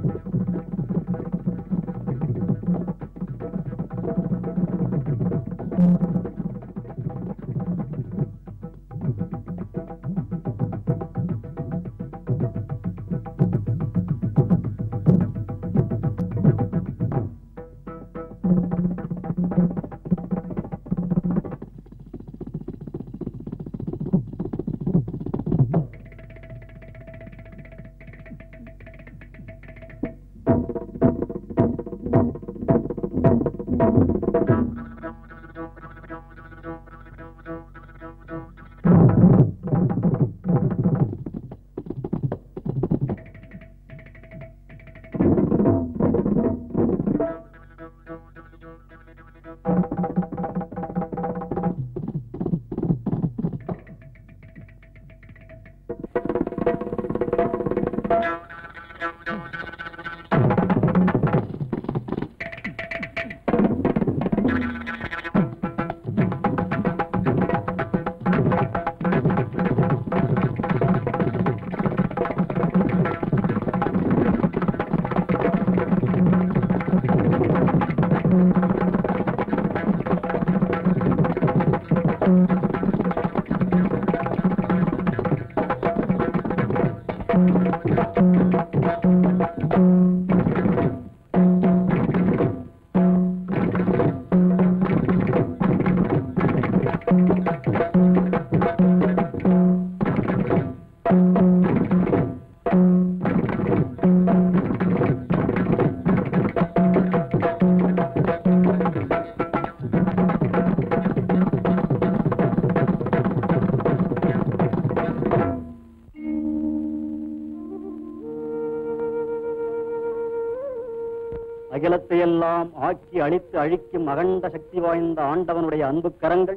அகிலத்தையெல்லாம் ஆக்கி அழித்து அழிக்கும் அகண்ட சக்தி வாய்ந்த ஆண்டவனுடைய அன்பு கரங்கள்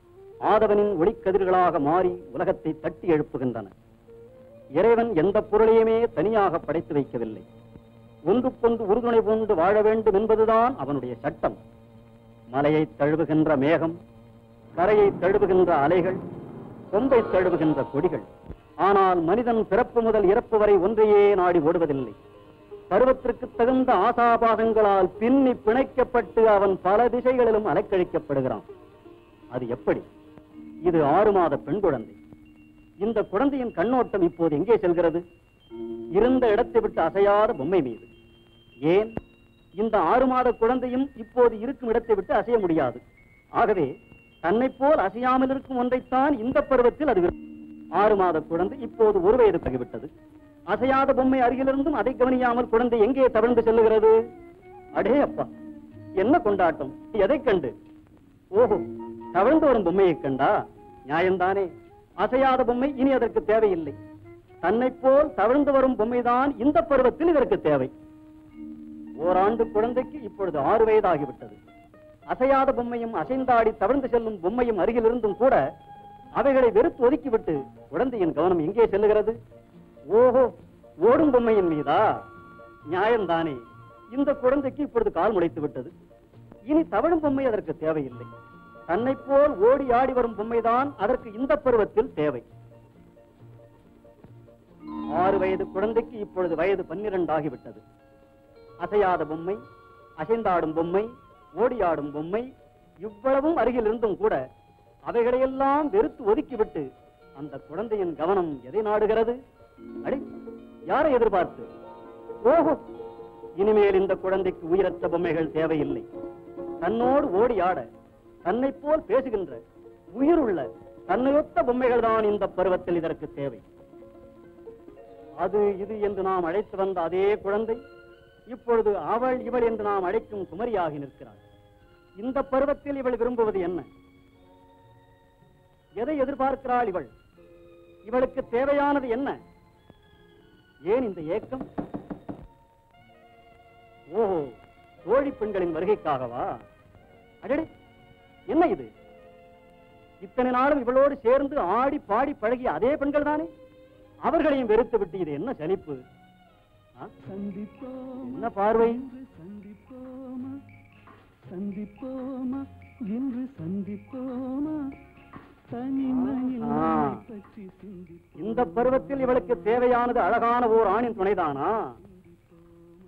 ஆதவனின் ஒளிக்கதிர்களாக மாறி உலகத்தை தட்டி எழுப்புகின்றன இறைவன் எந்த பொருளையுமே தனியாக படைத்து வைக்கவில்லை ஒன்றுக்கொன்று உறுதுணை பூண்டு வாழ வேண்டும் என்பதுதான் அவனுடைய சட்டம் மலையை தழுவுகின்ற மேகம் கரையை தழுவுகின்ற அலைகள் கொம்பை தழுவுகின்ற கொடிகள் ஆனால் மனிதன் பிறப்பு முதல் இறப்பு வரை ஒன்றையே நாடி ஓடுவதில்லை பருவத்திற்கு தகுந்த ஆசாபாசங்களால் பின்னி பிணைக்கப்பட்டு அவன் பல திசைகளிலும் அலைக்கழிக்கப்படுகிறான் அது எப்படி இது ஆறு மாத பெண் குழந்தை இந்த குழந்தையின் கண்ணோட்டம் இப்போது எங்கே செல்கிறது இருந்த இடத்தை விட்டு அசையாத பொம்மை மீது ஏன் இந்த ஆறு மாத குழந்தையும் இப்போது இருக்கும் இடத்தை விட்டு அசைய முடியாது ஆகவே தன்னைப் போல் அசையாமல் இருக்கும் ஒன்றைத்தான் இந்த பருவத்தில் அது விரும்பும். ஆறு மாத குழந்தை இப்போது ஒரு வயது தகிவிட்டது அசையாத பொம்மை அருகிலிருந்தும் அதை கவனியாமல் குழந்தை எங்கே தவழ்ந்து செல்லுகிறது அடே அப்பா என்ன கொண்டாட்டம் எதைக் கண்டு ஓஹோ தவழ்ந்து வரும் பொம்மையைக் கண்டா நியாயம்தானே அசையாத பொம்மை இனி அதற்கு தேவையில்லை தன்னைப் போல் தவழ்ந்து வரும் பொம்மைதான் இந்த பருவத்தில் இதற்கு தேவை ஓராண்டு குழந்தைக்கு இப்பொழுது ஆறு வயதாகிவிட்டது அசையாத பொம்மையும் அசைந்தாடி தவழ்ந்து செல்லும் பொம்மையும் அருகில் இருந்தும் கூட அவைகளை வெறுத்து ஒதுக்கிவிட்டு குழந்தையின் கவனம் எங்கே செல்லுகிறது ஓஹோ ஓடும் பொம்மையின் மீதா நியாயம்தானே இந்த குழந்தைக்கு இப்பொழுது கால் முளைத்து விட்டது இனி தவழும் பொம்மை அதற்கு தேவையில்லை தன்னைப் போல் ஓடி ஆடி வரும் பொம்மைதான் அதற்கு இந்த பருவத்தில் தேவை ஆறு வயது குழந்தைக்கு இப்பொழுது வயது பன்னிரண்டு ஆகிவிட்டது அசையாத பொம்மை அசைந்தாடும் பொம்மை ஓடியாடும் பொம்மை இவ்வளவும் அருகில் இருந்தும் கூட அவைகளையெல்லாம் வெறுத்து ஒதுக்கிவிட்டு அந்த குழந்தையின் கவனம் எதை நாடுகிறது அடே யாரை எதிர்பார்த்து ஓஹோ இனிமேல் இந்த குழந்தைக்கு உயிரற்ற பொம்மைகள் தேவையில்லை தன்னோடு ஓடி ஆட தன்னைப் போல் பேசுகின்ற உயிருள்ள தன்னையொத்த பொம்மைகள் தான் இந்த பருவத்தில் இதற்கு தேவை அது இது என்று நாம் அழைத்து வந்த அதே குழந்தை இப்பொழுது அவள் இவள் என்று நாம் அழைக்கும் குமரியாகி நிற்கிறாள் இந்த பருவத்தில் இவள் விரும்புவது என்ன எதை எதிர்பார்க்கிறாள் இவள் இவளுக்கு தேவையானது என்ன ஏன் இந்த ஏக்கம் ஓஹோ தோழி பெண்களின் வருகைக்காகவா அடடே என்ன இது இத்தனை நாளும் இவளோடு சேர்ந்து ஆடி பாடி பழகிய அதே பெண்கள் தானே அவர்களையும் வெறுத்து விட்டு இது என்ன சலிப்பு ஆ? என்ன பார்வை சந்திப்போமா சந்திப்போமா இன்று சந்திப்போமா தனிமையில் ஆ. நம்மை பற்றி சிந்திப்போமா இந்த பருவத்தில் இவளுக்கு தேவையானது அழகான ஓர் ஆணின் துணைதானா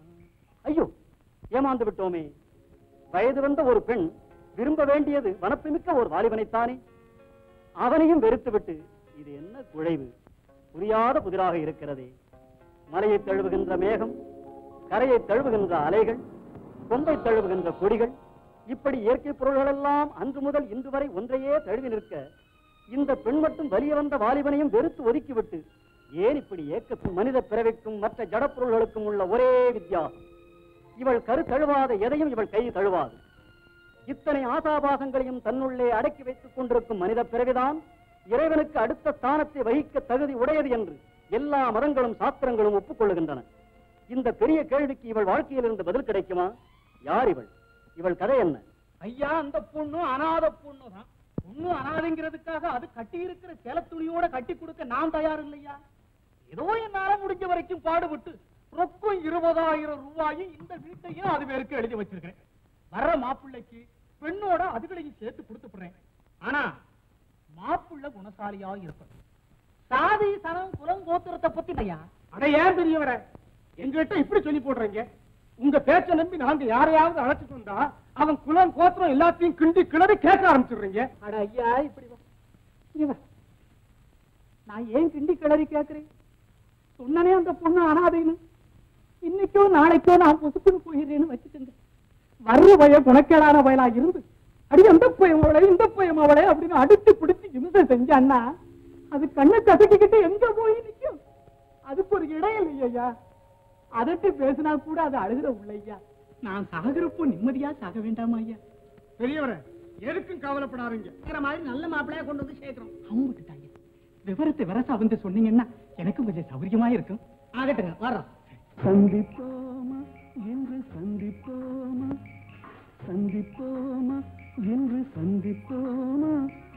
ஐயோ ஏமாந்து விட்டோமே வயது வந்த ஒரு பெண் விரும்ப வேண்டியது வனப்புமிக்க ஒரு வாலிபனைத்தானே அவனையும் வெறுத்துவிட்டு இது என்ன குழைவு புரியாத புதிராக இருக்கிறதே மலையை தழுவுகின்ற மேகம் கரையை தழுவுகின்ற அலைகள் கொம்பை தழுவுகின்ற கொடிகள் இப்படி இயற்கை பொருள்களெல்லாம் அன்று முதல் இன்று வரை ஒன்றையே தழுவி நிற்க இந்த பெண் மட்டும் வலிய வந்த வாலிபனையும் வெறுத்து ஒதுக்கிவிட்டு ஏன் இப்படி ஏக்க மனித பிறவிக்கும் மற்ற ஜடப்பொருள்களுக்கும் உள்ள ஒரே வித்தியாசம் இவள் கரு தழுவாத எதையும் இவள் கை தழுவாது இத்தனை ஆசாபாசங்களையும் தன்னுள்ளே அடக்கி வைத்துக் கொண்டிருக்கும் மனித பிறவிதான் இறைவனுக்கு அடுத்த ஸ்தானத்தை வகிக்க தகுதி உடையது என்று எல்லா மதங்களும் சாஸ்திரங்களும் ஒப்புக்கொள்ளுகின்றன இந்த பெரிய கேள்விக்கு இவள் வாழ்க்கையில் இருந்து பதில் கிடைக்குமா யார் இவள் இவள் கதை என்ன ஐயா அந்த பொண்ணு அனாதை பொண்ணு தான் பொண்ணு அனாதைங்கிறதுக்காக அது கட்டி இருக்கிற சேலத்துணியோட கட்டி கொடுக்க நான் தயார் இல்லையா ஏதோ என்னால முடிஞ்ச வரைக்கும் பாடுபட்டு ரொக்கம் இருபதாயிரம் ரூபாயும் இந்த வீட்டையும் அது பேருக்கு எழுதி வச்சிருக்கிறேன் வர்ற மாப்பிள்ளைக்கு பெண்ணோட அதுகளையும் சேர்த்து கொடுத்துடுறேன் ஆனா மாப்பிள்ளை குணசாலியா இருக்கணும் சாதி சனம் குலம் கோத்திரத்தை பத்தி ஐயா அட ஏன் பெரியவர எங்ககிட்ட இப்படி சொல்லி போடுறீங்க உங்க பேச்ச நம்பி நாங்க யாரையாவது அழைச்சிட்டு வந்தா அவன் குலம் கோத்திரம் எல்லாத்தையும் கிண்டி கிளறி கேட்க ஆரம்பிச்சிடுறீங்க அட ஐயா இப்படி வா. இங்க வா. நான் ஏன் கிண்டி கிளறி கேக்குறேன் சொன்னனே அந்த பொண்ணு அனாதைன்னு இன்னைக்கோ நாளைக்கோ நான் பொசுக்குன்னு போயிடுறேன்னு வச்சுக்கோங்க வர்ற பய குணக்கேடான பயலா இருந்து அடி அந்த பயம் அவளை இந்த பயம் அவளை அப்படின்னு அடுத்து பிடிச்சு இம்சை செஞ்சான்னா அது கண்ணை கசக்கிக்கிட்டு எங்க போய் நிக்கும் அதுக்கு ஒரு இடம் இல்லையா அதட்டு பேசினா கூட அது அழுகிற உள்ளையா நான் சாகிறப்போ நிம்மதியா சாக வேண்டாமா ஐயா பெரியவர எதுக்கும் கவலைப்படாதீங்க இருக்கிற மாதிரி நல்ல மாப்பிளையா கொண்டு வந்து சேர்க்கிறோம் அவங்க விட்டுட்டாங்க விவரத்தை விரசா வந்து சொன்னீங்கன்னா எனக்கும் கொஞ்சம் சௌகரியமா இருக்கும் ஆகட்டுங்க வர்றோம் சந்திப்போமா என்று சந்திப்போமா சந்திப்போமா என்று சந்திப்போமா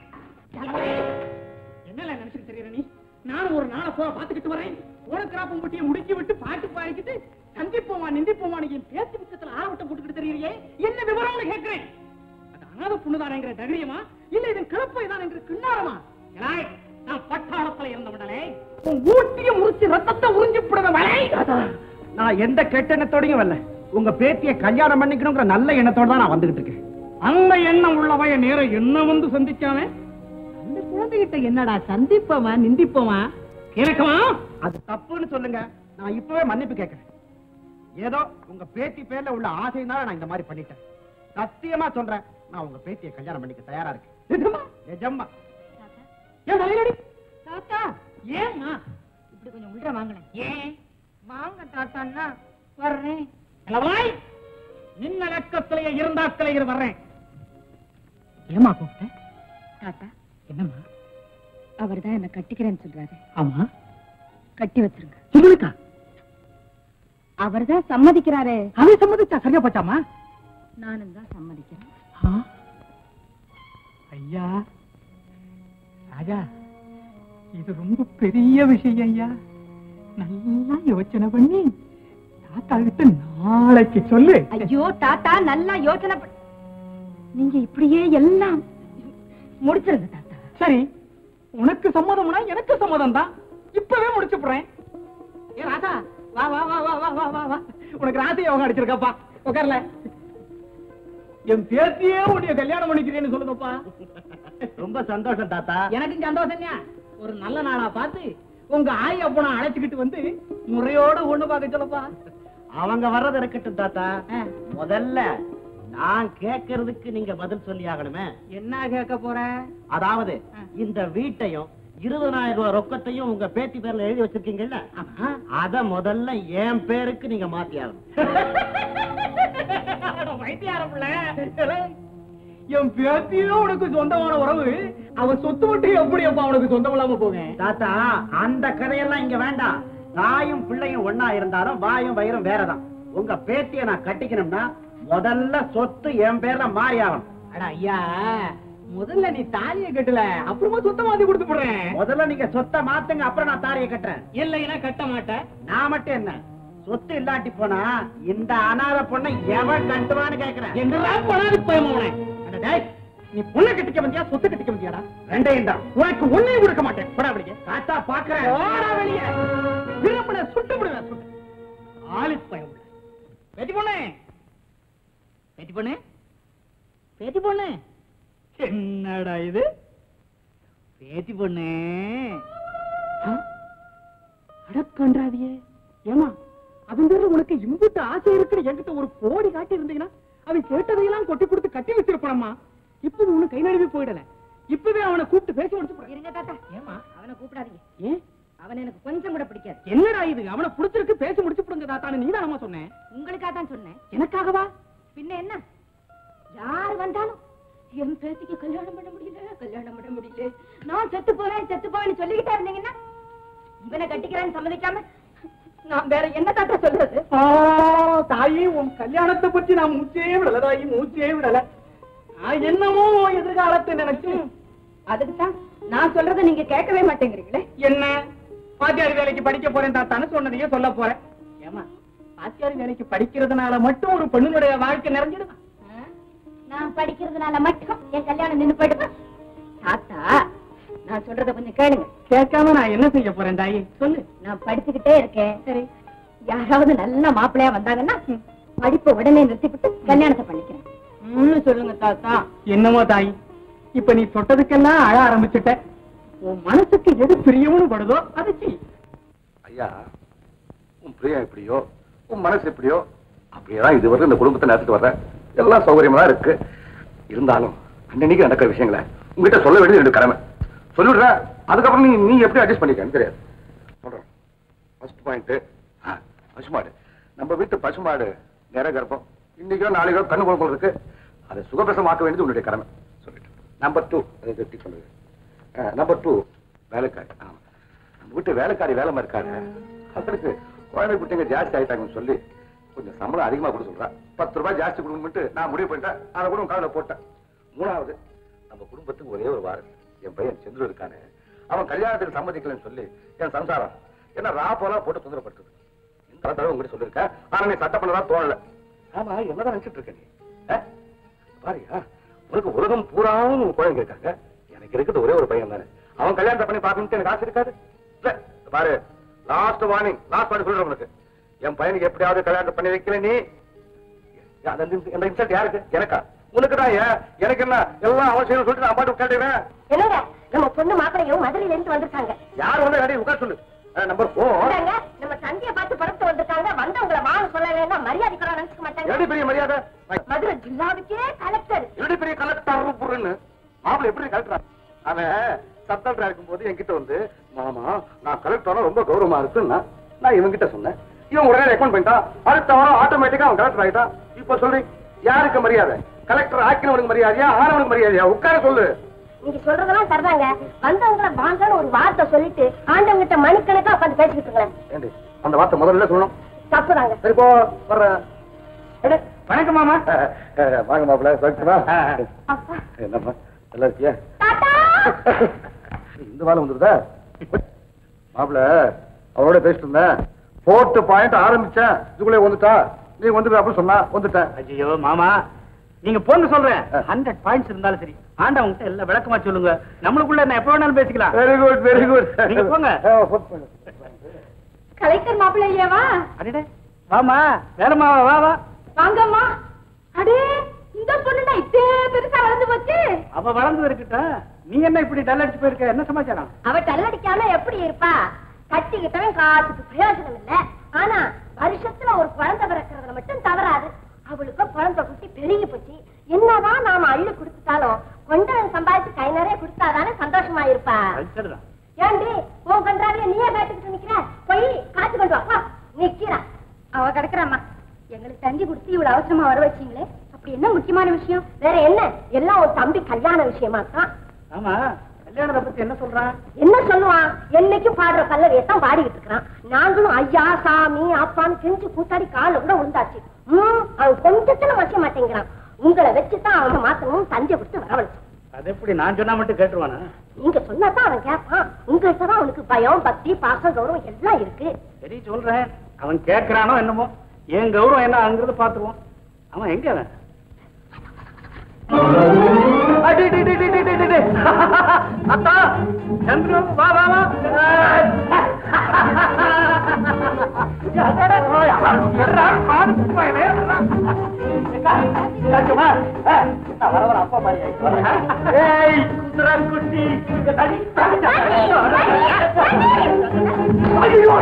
என்னல நினைச்சுட்டு தெரியற நீ நானும் ஒரு நாளை போக பாத்துக்கிட்டு வரேன் ஓடக்கிராப்பம் குட்டியை முடிக்கி விட்டு பாட்டு பாடிக்கிட்டு சந்திப்போமா நிந்திப்போமா நீ என் பேச்சு பக்கத்துல ஆரவட்டம் போட்டுக்கிட்டு தெரியறியே என்ன விவரம்னு கேட்கிறேன் அது அனாத பொண்ணுதானேங்கிற தைரியமா இல்ல இது கிளப்பை தான் என்கிற கிண்ணாரமா ஏலாய், நான் பட்டாளத்துல இருந்தவனே உன் ஊட்டிய முறிச்சு ரத்தத்தை உறிஞ்சு விடுற வலை நான் எந்த கெட்ட எண்ணத்தோடையும் வரல உங்க பேத்திய கல்யாணம் பண்ணிக்கணுங்கிற நல்ல எண்ணத்தோட தான் நான் வந்துகிட்டு இருக்கேன் அந்த எண்ணம் உள்ளவன் என் நேரம் என்ன வந்து சந்திச்சாவே அந்த குழந்தைகிட்ட என்னடா சந்திப்போமா நிந்திப்போமா எனக்குமா அது தப்புன்னு சொல்லுங்க நான் இப்பவே மன்னிப்பு கேட்கிறேன் ஏதோ உங்க பேத்தி பேர்ல உள்ள ஆசைனால நான் இந்த மாதிரி பண்ணிட்டேன் சத்தியமா சொல்றேன் நான் உங்க பேத்திய கல்யாணம் பண்ணிக்க தயாரா இருக்கேன் நிஜமா? நிஜமா ஏன் தலையிலடி? தாத்தா ஏம்மா இப்படி கொஞ்சம் உள்ள வாங்கினேன் ஏன் வாங்க தாத்தான்னா வர்றேன் இளவாய் நின்ன லக்கத்திலேயே இருந்தாக்கலையே வர்றேன் ஏமா கூப்பிட்ட தாத்தா என்னம்மா அவர் தான் என்ன கட்டிக்கிறேன்னு சொல்றாரு ஆமா கட்டி வச்சிருங்க இவனுக்கா அவர் தான் சம்மதிக்கிறாரு அவன் சம்மதிச்சா சரியா போச்சாமா நானும் தான் சம்மதிக்கிறேன் ஆ? ஐயா ராஜா இது ரொம்ப பெரிய விஷயம் ஐயா நல்லா யோசனை பண்ணி தாத்தா கிட்ட நாளைக்கு சொல்லு ஐயோ தாத்தா நல்லா யோசனை பண்ண- நீங்க இப்படியே எல்லாம் முடிச்சிருங்க தாத்தா சரி உனக்கு சம்மதம்னா எனக்கு சம்மதம் தான் இப்பவே முடிச்சு போடுறேன் ஏ ராதா வா வா வா வா வா வா வா வா உனக்கு ராசி யோகம் அடிச்சிருக்கப்பா உட்கார்ல என் பேத்தியே உடைய கல்யாணம் பண்ணிக்கிறேன்னு சொல்லுங்கப்பா ரொம்ப சந்தோஷம் தாத்தா எனக்கு சந்தோஷம்யா ஒரு நல்ல நாளா பார்த்து உங்க ஆய் அப்பனை அழைச்சுக்கிட்டு வந்து முறையோட ஒண்ணு பார்க்க சொல்லப்பா அவங்க வர்றது இருக்கட்டும் தாத்தா ஆ, முதல்ல நான் கேட்கறதுக்கு நீங்க பதில் சொல்லி ஆகணுமே என்ன கேட்க போற அதாவது ஆ. இந்த வீட்டையும் இருபதாயிரம் ரூபாய் ரொக்கத்தையும் உங்க பேத்தி பேர்ல எழுதி வச்சிருக்கீங்கல்ல ஆமா. அத முதல்ல என் பேருக்கு நீங்க மாத்தி ஆகணும் அட வைத்தியார புள்ள. என் பேத்தியும் உனக்கு சொந்தமான உறவு அவ சொத்து மட்டும் எப்படி அப்பா உனக்கு சொந்தம் இல்லாம போங்க தாத்தா அந்த கதையெல்லாம் இங்க வேண்டாம் தாயும் பிள்ளையும் ஒன்னா இருந்தாலும் வாயும் வயிறும் வேறதான் உங்க பேத்திய நான் கட்டிக்கணும்னா முதல்ல சொத்து என் பேர்ல மாறி ஆகணும் அட ஐயா முதல்ல நீ தாலியை கட்டல அப்புறமா சொத்த மாத்தி கொடுத்து போடுறேன் முதல்ல நீங்க சொத்தை மாத்துங்க அப்புறம் நான் தாலியை கட்டுறேன் இல்லைன்னா கட்ட மாட்டேன் நான் மட்டும் என்ன சொத்து இல்லாட்டி போனா இந்த அனாதை பொண்ணை எவன் கட்டுவான்னு கேக்குறேன் எங்கெல்லாம் போனாது பயமாவனே அட டேய், நீ பொண்ணை கட்டிக்க வந்தியா சொத்து கட்டிக்க வந்தியாடா ரெண்டையும் தான் உனக்கு ஒண்ணையும் கொடுக்க மாட்டேன் போடா வெளியே தாத்தா பாக்குறேன் போடா வெளியே விரும்பின சுட்டு விடுவேன் சுட்டு ஆளி பயம் பேத்தி பொண்ணு பேத்தி பொண்ணு பேத்தி பொண்ணு என்னடா இது பேத்தி பொண்ணு அடக்கன்றாதியே ஏமா அவன் பேர்ல உனக்கு இம்புட்டு ஆசை இருக்குன்னு என்கிட்ட ஒரு கோடி காட்டி இருந்தீங்கன்னா அவன் கேட்டதையெல்லாம் கொட்டி கொடுத்து கட்டி வச்சிருப்பானம்மா இப்ப உனக்கு கை நழுவி போயிடல இப்பவே அவனை கூப்பிட்டு பேசி முடிச்சு இருங்க தாத்தா ஏமா அவனை கூப்பிடாதீங்க ஏன் அவன் எனக்கு கொஞ்சம் கூட பிடிக்காது என்னடா இது அவனை புடிச்சிருக்கு பேசி முடிச்சு போடுங்க தாத்தான்னு நீ தானமா சொன்னேன் உங்களுக்காக தான் சொன்னேன் எனக்காகவா பின்ன என்ன யார் வந்தாலும் என் பேத்திக்கு கல்யாணம் பண்ண முடியல கல்யாணம் பண்ண முடியல நான் செத்து போறேன் செத்து போறேன்னு சொல்லிக்கிட்டே இருந்தீங்கன்னா இவனை கட்டிக்கிறேன்னு சம்மதிக்காம நான் வேற என்ன தாத்தா சொல்றது ஆ, தாயி உன் கல்யாணத்தை பத்தி நான் மூச்சே விடல தாயி மூச்சே விடல நான் என்னமோ உன் எதிர்காலத்தை நினைச்சு அதுக்கு தான் நான் சொல்றதை நீங்க கேட்கவே மாட்டேங்கிறீங்களே என்ன பாத்தியார் வேலைக்கு படிக்க போறேன் தாத்தான்னு சொன்னதையே சொல்ல போறேன் ஏமா பாத்தியார் வேலைக்கு படிக்கிறதுனால மட்டும் ஒரு பெண்ணுடைய வாழ்க்கை நிறைஞ்சிடுமா ஆ? நான் படிக்கிறதுனால மட்டும் என் கல்யாணம் நின்னு போயிடுமா தாத்தா நான் சொல்றத கொஞ்சம் கேளுங்க கேட்காம நான் என்ன செய்ய போறேன் தாயி சொல்லு நான் படிச்சுக்கிட்டே இருக்கேன் சரி யாராவது நல்ல மாப்பிள்ளையா வந்தாங்கன்னா படிப்பை உடனே நிறுத்திவிட்டு கல்யாணத்தை பண்ணிக்கிறேன் ம், சொல்லுங்க தாத்தா என்னமோ தாயி இப்ப நீ தொட்டதுக்கெல்லாம் அழ ஆரம்பிச்சுட்ட உன் மனசுக்கு எது பிரியம்னு படுதோ அதை செய் ஐயா உன் பிரியம் எப்படியோ உன் மனசு எப்படியோ அப்படியேதான் இதுவரை இந்த குடும்பத்தை நடத்திட்டு வர்றேன் எல்லாம் சௌகரியமா தான் இருக்கு இருந்தாலும் அன்னன்னைக்கு நடக்கிற விஷயங்களை உங்ககிட்ட சொல்ல வேண்டியது ரெண்டு கடமை சொல்லிடுறேன் அதுக்கப்புறம் நீ நீ எப்படி அட்ஜஸ்ட் பண்ணிக்கன்னு தெரியாது சொல்றேன் ஃபர்ஸ்ட் பாயிண்ட் பசுமாடு நம்ம வீட்டு பசுமாடு நேர கர்ப்பம் இன்னைக்கோ நாளைக்கோ கண்ணு குழப்பம் இருக்கு அதை சுகப்பிரசமாக்க வேண்டியது உன்னுடைய கடமை சொல்லிட்டு நம்பர் டூ அதை எப்படி சொல்லுது நம்பர் டூ வேலைக்காரி ஆமா நம்ம வீட்டு வேலைக்காரி வேலை இருக்காரு அவருக்கு குழந்தை குட்டிங்க ஜாஸ்தி ஆயிட்டாங்கன்னு சொல்லி கொஞ்சம் சம்பளம் அதிகமா கொடுக்க சொல்றா பத்து ரூபாய் ஜாஸ்தி கொடுக்கணும்ட்டு நான் முடிவு பண்ணிட்டேன் அதை கூட காலில் போட்டேன் மூணாவது நம்ம குடும்பத்துக்கு ஒரே ஒரு வாரம் என் பையன் செந்தில் இருக்கானே அவன் கல்யாணத்துக்கு சம்மதிக்கலன்னு சொல்லி என் சம்சாரம் என்ன ரா போலாம் போட்டு தொந்தரப்படுத்துது இந்த தடவை உங்ககிட்ட சொல்லிருக்கேன் ஆனா நீ சட்டை பண்ணதான் தோணல ஆமா என்னதான் நினைச்சிட்டு இருக்க நீ ஆ? பாரியா உனக்கு உலகம் பூராவும் உன் குழந்தைங்க இருக்காங்க எனக்கு இருக்குது ஒரே ஒரு பையன் தானே அவன் கல்யாணத்தை பண்ணி பார்க்கணும்னு எனக்கு ஆசை இருக்காது இல்ல இத பாரு லாஸ்ட் வார்னிங் லாஸ்ட் வார்னிங் சொல்றேன் உனக்கு என் பையனுக்கு எப்படியாவது கல்யாணம் பண்ணி வைக்கல நீ அந்த இந்த- இந்த இன்சல்ட் யாருக்கு எனக்கா உனக்கு தான் ஏன் எனக்கு என்ன எல்லாம் அவசியம் சொல்லிட்டு நான் பாட்டு கேட்டுக்கிறேன் என்னங்க நம்ம பொண்ணு மாப்பிள்ளையும் மதுரையில இருந்து வந்திருக்காங்க யார் வந்து ரெடி உட்கார சொல்லு நம்பர் போர் இந்தாங்க, நம்ம சந்திய பார்த்து புறத்து வந்திருக்காங்க வந்தவங்கள வாங்க சொல்லலைன்னா மரியாதை கூட நினைச்சுக்க மாட்டாங்க எப்படி பெரிய மரியாதை மதுரை ஜில்லாவுக்கே கலெக்டர் எப்படி பெரிய கலெக்டர் புருன்னு மாப்பிள்ள எப்படி கலெக்டர் அவன் சப்தல்டா இருக்கும்போது என்கிட்ட வந்து மாமா நான் கலெக்டர் ரொம்ப கௌரவமா இருக்குன்னா நான் இவன்கிட்ட சொன்னேன் இவன் உடனே ரெக்கமெண்ட் பண்ணிட்டான் அடுத்த வாரம் ஆட்டோமேட்டிக்கா அவன் கலெக்டர் ஆயிட்டான் இப்ப சொல்லு யாருக்கு மரியாதை கலெக்டர் ஆக்கினவனுக்கு மரியாதையா ஆனவனுக்கு மரியாதையா உட்கார சொல்லு நீங்க சொல்றதெல்லாம் சரிதாங்க வந்தவங்கள வாங்கன்னு ஒரு வார்த்தை சொல்லிட்டு ஆண்டவங்கிட்ட மணிக்கணக்கா உட்காந்து பேசிக்கிட்டு இருங்களேன் ஏண்டி அந்த வார்த்தை முதல்ல சொல்லணும் தப்புதாங்க சரி போ வர்றேன் எடே, வணக்கம் மாமா அஹ், அஹ், வாங்க மாப்பிள்ள சொல்லிட்டுமா அப்பா என்னம்மா நல்லா இருக்கியா தாத்தா இந்த வேலை வந்துருதா மாப்பிள அவரோட பேசிட்டு இருந்தேன் போர்ட்டு பாயிண்ட் ஆரம்பிச்சேன் இதுக்குள்ளே வந்துட்டா நீ வந்துட்டு அப்படின்னு சொன்னா வந்துட்டேன் ஐயோ மாமா நீங்க போங்க சொல்றேன் ஹண்ட்ரட் பாயிண்ட்ஸ் இருந்தாலும் சரி ஆண்டவங்க கிட்ட எல்லாம் விளக்கமா சொல்லுங்க நம்மளுக்குள்ள என்ன எப்ப வேணாலும் பேசிக்கலாம் வெரி குட் வெரி குட் நீங்க போங்க. கலெக்டர் மாப்பிள்ளையவா அடடே வாமா வேலைமா வா வா வாங்கம்மா அடே இந்த பொண்ணுடா இத்தே பெருசா வளர்ந்து போச்சு அவ வளர்ந்து இருக்கட்டும் நீ என்ன இப்படி டல் அடிச்சு போயிருக்க என்ன சமாச்சாரம் அவ டல்லடிக்காம எப்படி இருப்பா கட்டிக்கிட்டவன் காசுக்கு பிரயோஜனம் இல்ல ஆனா வருஷத்துல ஒரு குழந்தை பிறக்கிறதுல மட்டும் தவறாது அவளுக்கு குழந்தை குட்டி பெருகி போச்சு என்னதான் நாம அள்ளி கொடுத்துட்டாலும் கொண்டவன் சம்பாதிச்சு கை நிறைய கொடுத்தாதானே சந்தோஷமா இருப்பா அது சரிதான் ஏண்டி உன் கன்றாவிய நீயே கேட்டுக்கிட்டு நிக்கிற போய் காத்து கொண்டு வா வா நிக்கிறா அவ கிடக்குறாம்மா எங்களுக்கு தந்தி கொடுத்து இவ்வளவு அவசரமா வர வச்சீங்களே அப்படி என்ன முக்கியமான விஷயம் வேற என்ன எல்லாம் உன் தம்பி கல்யாண விஷயமா தான் ஆமா கல்யாணத்தை பத்தி என்ன சொல்றான் என்ன சொல்லுவான் என்னைக்கும் பாடுற பல்லவியை தான் பாடிக்கிட்டு இருக்கிறான் நாங்களும் ஐயா சாமி அப்பான்னு கெஞ்சு கூத்தாடி கால கூட விழுந்தாச்சு ம், அவன் கொஞ்சத்துல வச்ச மாட்டேங்கிறான் உங்களை வச்சுதான் அவன் மாத்தணும் தஞ்சை கொடுத்து வரவழைச்சு அது எப்படி நான் சொன்னா மட்டும் கேட்டுருவானா நீங்க சொன்னாதான் அவன் கேட்பான் உங்கள்கிட்ட தான் அவனுக்கு பயம் பக்தி பாசம் கௌரவம் எல்லாம் இருக்கு சரி சொல்றேன் அவன் கேட்கறானோ என்னமோ என் கௌரவம் என்ன அங்கிறது பாத்துருவோம் அவன் எங்க அவன் அடி, டி, டி, டி, டி, டி, டி, டி. அத்தா சந்திரு வா வா வா வர வர அப்பா மாதிரி ஆயிட்டு ஏய் குதிரை குட்டி இங்க தள்ளி. ஐயோ.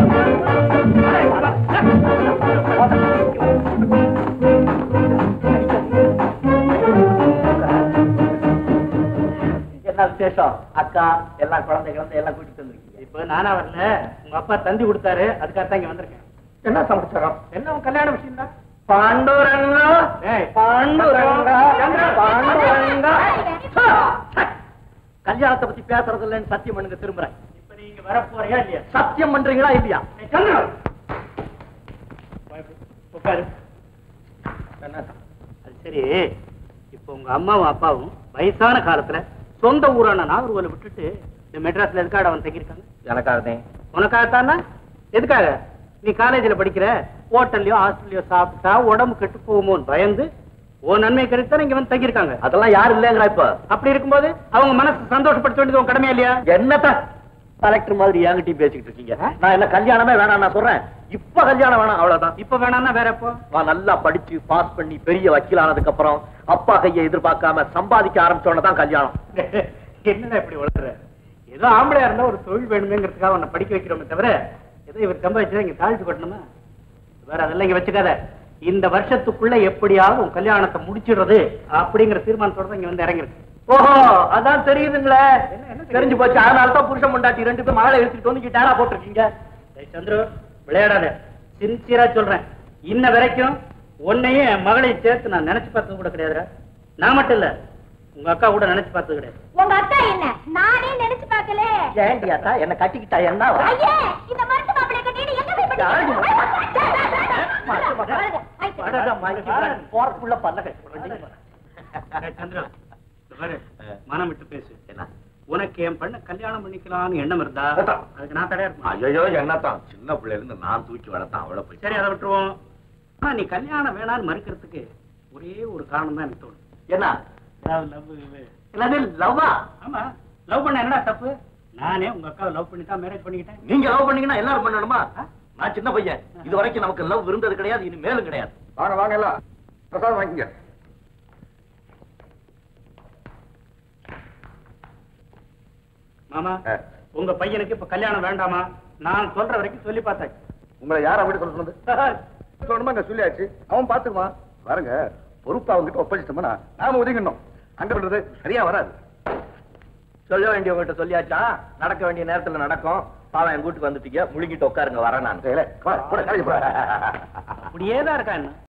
என்ன விசேஷம் அக்கா எல்லா குழந்தை குழந்தை எல்லாம் கூட்டிட்டு வந்திருக்கீங்க இப்ப நானா வரல உங்க அப்பா தந்தி கொடுத்தாரு அதுக்காக தான் இங்க வந்திருக்கேன் என்ன சமாச்சாரம் என்ன உன் கல்யாண விஷயம் தான் பாண்டுரங்கா ஏய். பாண்டுரங்கா சந்திரா. பாண்டுரங்கா கல்யாணத்தை பத்தி பேசுறது இல்லைன்னு சத்தியம் பண்ணுங்க திரும்புறேன் இப்ப நீங்க வர போறியா இல்லையா சத்தியம் பண்றீங்களா இல்லையா ஏய், சந்திரா. உட்காரு என்ன அது சரி இப்போ உங்க அம்மாவும் அப்பாவும் வயசான காலத்துல சொந்த ஊரான நாகர்கோவில விட்டுட்டு இந்த மெட்ராஸ்ல எதுக்காக அவன் தங்கியிருக்காங்க எனக்காகதே உனக்காகத்தானா எதுக்காக நீ காலேஜ்ல படிக்கிற ஹோட்டல்லையோ ஹாஸ்டல்லையோ சாப்பிட்டா உடம்பு கெட்டு போகுமோன்னு பயந்து உன் நன்மை கருத்தான் இங்க வந்து தங்கியிருக்காங்க அதெல்லாம் யாரு இல்லைங்கிற இப்ப அப்படி இருக்கும்போது அவங்க மனசு சந்தோஷப்படுத்த வேண்டியது உன் கடமையா இல்லையா என்னத்த கலெக்டர் மாதிரி என்கிட்டயும் பேசிக்கிட்டு இருக்கீங்க நான் என்ன கல்யாணமே வேணாம் நான் சொல்றேன் இப்ப கல்யாணம் வேணாம் அவ்வளவுதான் இப்ப வேணாம்னா வேற எப்போ நான் நல்லா படிச்சு பாஸ் பண்ணி பெரிய வக்கீல் ஆனதுக்கு அப்புறம் அப்பா கையை எதிர்பார்க்காம சம்பாதிக்க ஆரம்பிச்சோன்னு தான் கல்யாணம் என்னடா இப்படி வளர்ற ஏதோ ஆம்பளையா இருந்தா ஒரு தொழில் வேணுமேங்கிறதுக்காக உன்னை படிக்க வைக்கிறோமே தவிர ஏதோ இவர் சம்பாதிச்சா இங்க தாழ்த்து கொட்டணுமா வேற அதெல்லாம் இங்க வச்சுக்காத இந்த வருஷத்துக்குள்ள எப்படியாவது உன் கல்யாணத்தை முடிச்சிடுறது அப்படிங்கிற தீர்மானத்தோட தான் இங்க வந்து இறங்கிருக்கு ஓஹோ அதான் தெரியுதுங்களே என்ன தெரியுது? தெரிஞ்சு போச்சு அதனால தான் புருஷன் முண்டாட்டி ரெண்டு பேரும் மகளை எடுத்துட்டு வந்து இங்க டேரா போட்டிருக்கீங்க டேய் சந்துரு விளையாடாத சின்சியரா சொல்றேன் இன்ன வரைக்கும் உன்னையும் என் மகளையும் சேர்த்து நான் நினைச்சு பார்த்தது கூட கிடையாதுடா நான் மட்டும் இல்ல உங்க அக்கா கூட நினைச்சு பார்த்தது கிடையாது உங்க அக்கா என்ன நானே நினைச்சு பார்க்கல ஏண்டியாத்தா என்ன கட்டிக்கிட்டா என்ன ஐயே இந்த மருத்து மாப்பிளை கட்டிட்டு எங்க போய் யாரு? படிக்கிறீங்க போறதுக்குள்ள பல்ல கட்டி டேய் சந்திரா இந்த பாரு மனம் விட்டு பேசு உனக்கு என் பண்ண கல்யாணம் பண்ணிக்கலாம்னு எண்ணம் இருந்தா அதுக்கு நான் தடையா இருப்பேன் ஐயோ என்னத்தான் சின்ன பிள்ளையில இருந்து நான் தூக்கி வளர்த்தான் அவளை போய் சரி அதை விட்டுருவோம் ஆனா நீ கல்யாணம் வேணாம்னு மறுக்கிறதுக்கு ஒரே ஒரு காரணம் தான் எனக்கு தோணும் என்ன ஏதாவது love என்னது லவ்வா ஆமா லவ் பண்ண என்னடா தப்பு நானே உங்க அக்காவை லவ் பண்ணி தான் மேரேஜ் பண்ணிக்கிட்டேன் நீங்க லவ் பண்ணீங்கன்னா எல்லாரும் பண்ணணுமா நான் சின்ன பையன் இது வரைக்கும் நமக்கு லவ் இருந்தது கிடையாது இனி மேலும் கிடையாது வாங்க வாங்க எல்லாம் பிரசாதம் வாங்கிங்க மாமா ஆ. உங்க பையனுக்கு இப்ப கல்யாணம் வேண்டாமா நான் சொல்ற வரைக்கும் சொல்லி பார்த்தாச்சு உங்களை யார் அப்படி சொல்ல சொன்னது சொல்லணுமா இங்க சொல்லியாச்சு அவன் பாத்துக்குவான் பாருங்க பொறுப்பா அவங்ககிட்ட ஒப்படைச்சிட்டோம்னா நாம ஒதுங்கணும் அங்க பண்றது சரியா வராது சொல்ல வேண்டியவங்ககிட்ட சொல்லியாச்சா நடக்க வேண்டிய நேரத்துல நடக்கும் பாவம் என் வீட்டுக்கு வந்துட்டீங்க முழுங்கிட்டு உட்காருங்க வரேன் நான் சரி, வா, போடா, காலேஜ் போடா. அப்படியே தான் இருக்கா என்ன